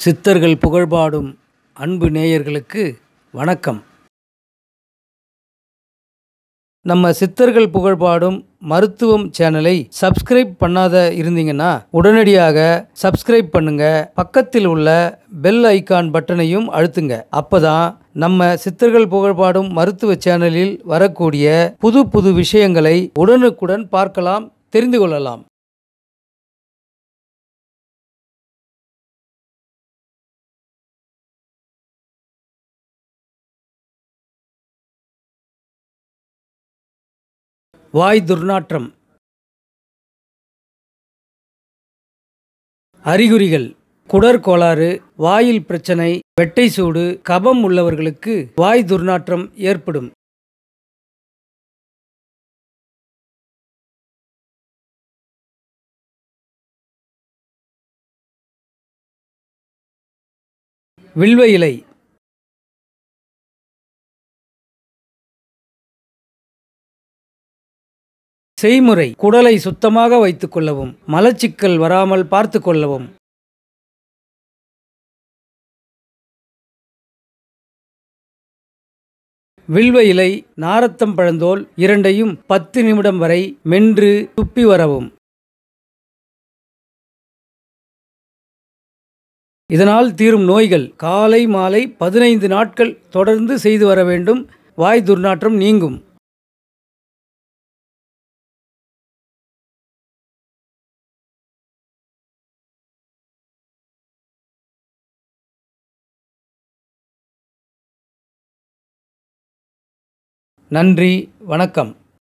சித்தர்கள் புகழ்பாடும் அன்பு நேயர்களுக்கு வணக்கம் நம்ம சித்தர்கள் புகழ்பாடும் மருத்துவம் சேனலை சப்ஸ்கிரைப் பண்ணாத இருந்தீங்கன்னா உடனடியாக சப்ஸ்கிரைப் பண்ணுங்க பக்கத்தில் உள்ள பெல் ஐகான் பட்டனையும் அழுத்துங்க அப்பதான் நம்ம சித்தர்கள் புகழ்பாடும் மருத்துவ சேனலில் வரக்கூடிய புது புது விஷயங்களை உடனுக்குடன் பார்க்கலாம் தெரிந்து கொள்ளலாம் வாய் துர்நாற்றம் அறிகுறிகள் குடர் கோளாறு வாயில் பிரச்சனை வெட்டை சூடு கபம் உள்ளவர்களுக்கு வாய் துர்நாற்றம் ஏற்படும் வில்வ இலை செய்முறை குடலை சுத்தமாக வைத்துக் கொள்ளவும் மலச்சிக்கல் வராமல் பார்த்து கொள்ளவும் வில்வ இலை நாரத்தம் பழந்தோல் இரண்டையும் பத்து நிமிடம் வரை மென்று துப்பி வரவும் இதனால் தீரும் நோய்கள் காலை மாலை பதினைந்து நாட்கள் தொடர்ந்து செய்து வர வேண்டும் வாய் துர்நாற்றம் நீங்கும் நன்றி வணக்கம்